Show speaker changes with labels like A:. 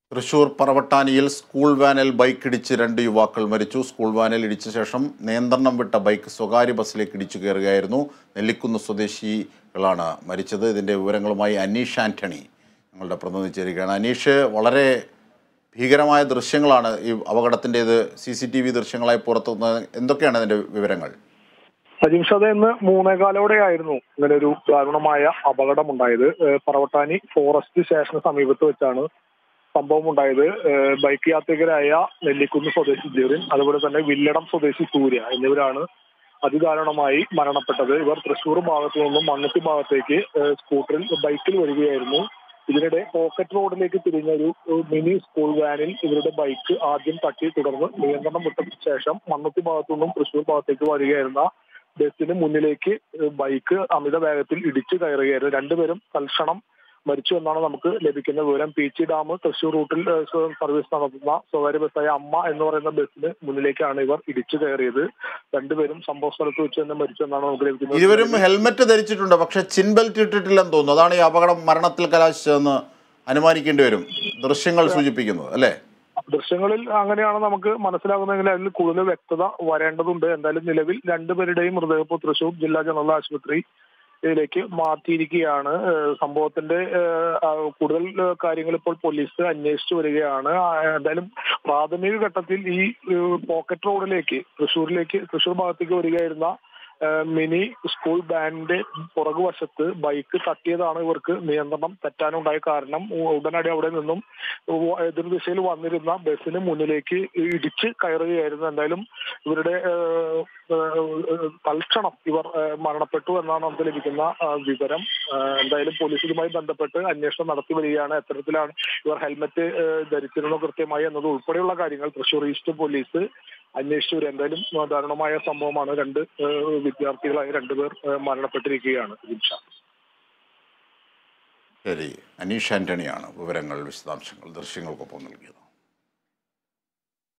A: തൃശൂർ പറവട്ടാനിയിൽ സ്കൂൾ വാനിൽ ബൈക്ക് ഇടിച്ച് രണ്ട് യുവാക്കൾ മരിച്ചു സ്കൂൾ വാനിൽ ഇടിച്ച ശേഷം നിയന്ത്രണം വിട്ട ബൈക്ക് സ്വകാര്യ ബസ്സിലേക്ക് ഇടിച്ചു കയറുകയായിരുന്നു നെല്ലിക്കുന്ന് സ്വദേശികളാണ് മരിച്ചത് ഇതിൻ്റെ വിവരങ്ങളുമായി അനീഷ് ആൻ്റണി ഞങ്ങളുടെ പ്രതിനിധി ചേരുകയാണ് അനീഷ് വളരെ ഭീകരമായ ദൃശ്യങ്ങളാണ് ഈ അപകടത്തിൻ്റേത് സി സി ടി വി ദൃശ്യങ്ങളായി പുറത്തുനിന്ന് എന്തൊക്കെയാണ് അതിൻ്റെ വിവരങ്ങൾ
B: അജിംഷാദ ഇന്ന് മൂന്നേകാലോടെയായിരുന്നു ഇങ്ങനെ ഒരു ദാരുണമായ അപകടമുണ്ടായത് ഏഹ് പറവട്ടാനി ഫോറസ്റ്റ് സ്റ്റേഷന് സമീപത്ത് വെച്ചാണ് സംഭവം ഉണ്ടായത് ഏഹ് ബൈക്ക് യാത്രികരായ നെല്ലിക്കുന്ന് സ്വദേശി ജെറിൻ അതുപോലെ തന്നെ വില്ലടം സ്വദേശി സൂര്യ എന്നിവരാണ് അതിദാരുണമായി മരണപ്പെട്ടത് ഇവർ തൃശൂർ ഭാഗത്തു നിന്നും മണ്ണുത്തി ഭാഗത്തേക്ക് ഏഹ് സ്കൂട്ടറിൽ ബൈക്കിൽ വരികയായിരുന്നു ഇതിനിടെ പോക്കറ്റ് റോഡിലേക്ക് തിരിഞ്ഞ ഒരു ഏഹ് മിനി സ്കൂൾ വാനിൽ ഇവരുടെ ബൈക്ക് ആദ്യം തട്ടി തുടർന്ന് നിയന്ത്രണം വിട്ട ശേഷം മണ്ണുത്തി ഭാഗത്തു നിന്നും തൃശൂർ ഭാഗത്തേക്ക് വരികയായിരുന്ന ബസ്സിന് മുന്നിലേക്ക് ഏഹ് ബൈക്ക് അമിത വേഗത്തിൽ ഇടിച്ചു കയറുകയായിരുന്നു രണ്ടുപേരും തൽക്ഷണം മരിച്ചു എന്നാണ് നമുക്ക് ലഭിക്കുന്ന വിവരം പീച്ചി ഡാം തൃശൂർ റൂട്ടിൽ ഏഹ് സ്വ- സർവീസ് നടത്തുന്ന സ്വകാര്യ ബസ്സായ അമ്മ എന്ന് പറയുന്ന ബസ്സിന് മുന്നിലേക്കാണ് ഇവർ ഇടിച്ചു കയറിയത് രണ്ടുപേരും സംഭവ സ്ഥലത്ത് വെച്ച് തന്നെ മരിച്ചു എന്നാണ് നമുക്ക് ലഭിക്കുന്നത്
A: ഇരുവരും ഹെൽമെറ്റ് ധരിച്ചിട്ടുണ്ട് പക്ഷേ ചിൻ ബെൽറ്റ് ഇട്ടിട്ടില്ലെന്ന് തോന്നുന്നു അതാണ് ഈ അപകടം മരണത്തിൽ കലാശിച്ചതെന്ന് അനുമാനിക്കേണ്ടി വരും ദൃശ്യങ്ങൾ സൂചിപ്പിക്കുന്നത് അല്ലേ
B: ദൃശ്യങ്ങളിൽ അങ്ങനെയാണ് നമുക്ക് മനസ്സിലാകുന്നതെങ്കിൽ അതിൽ കൂടുതൽ വ്യക്തത വരേണ്ടതുണ്ട് എന്തായാലും നിലവിൽ രണ്ടുപേരുടെയും മൃതദേഹം ഇപ്പോൾ തൃശൂർ ജില്ലാ ജനറൽ ആശുപത്രി ഇതിലേക്ക് മാറ്റിയിരിക്കുകയാണ് ഏഹ് സംഭവത്തിന്റെ ഏഹ് ആ കൂടുതൽ ഏഹ് കാര്യങ്ങൾ ഇപ്പോൾ പോലീസ് അന്വേഷിച്ചു വരികയാണ് ആ, എന്തായാലും പ്രാഥമിക ഘട്ടത്തിൽ ഈ ഏഹ് പോക്കറ്റ് റോഡിലേക്ക് തൃശ്ശൂരിലേക്ക് തൃശ്ശൂർ ഭാഗത്തേക്ക് വരികയായിരുന്ന ഏഹ് മിനി സ്കൂൾ ബാനിന്റെ പുറകുവശത്ത് ബൈക്ക് തട്ടിയതാണ് ഇവർക്ക് നിയന്ത്രണം തെറ്റാനുണ്ടായ കാരണം ഉ- ഉടനടി അവിടെ നിന്നും ഉ- എതിർദിശയിൽ വന്നിരുന്ന ബസ്സിന് മുന്നിലേക്ക് ഇടിച്ച് കയറുകയായിരുന്നു എന്തായാലും ഇവരുടെ ഏഹ്, ഏഹ്, തൽക്ഷണം ഇവർ ഏഹ്, മരണപ്പെട്ടു എന്നാണ് നമുക്ക് ലഭിക്കുന്ന ആ, വിവരം ഏഹ്, എന്തായാലും പോലീസ് ഇതുമായി ബന്ധപ്പെട്ട് അന്വേഷണം നടത്തി വരികയാണ് എത്തരത്തിലാണ് ഇവർ ഹെൽമറ്റ് ഏഹ്, ധരിച്ചിരുന്നോ കൃത്യമായി എന്നത് ഉൾപ്പെടെയുള്ള കാര്യങ്ങൾ തൃശൂർ ഈസ്റ്റ് പോലീസ് അന്വേഷിച്ചു വരും എന്തായാലും ആ, ദാരുണമായ സംഭവമാണ് രണ്ട് ഏഹ്, വിദ്യാർത്ഥികളായ രണ്ടുപേർ ഏഹ്, മരണപ്പെട്ടിരിക്കുകയാണ് ജിംഷ
A: ശരി അനീഷ് ആൻ്റണിയാണ് വിവരങ്ങൾ വിശദാംശങ്ങൾ ദൃശ്യങ്ങൾക്കൊപ്പം നൽകിയത്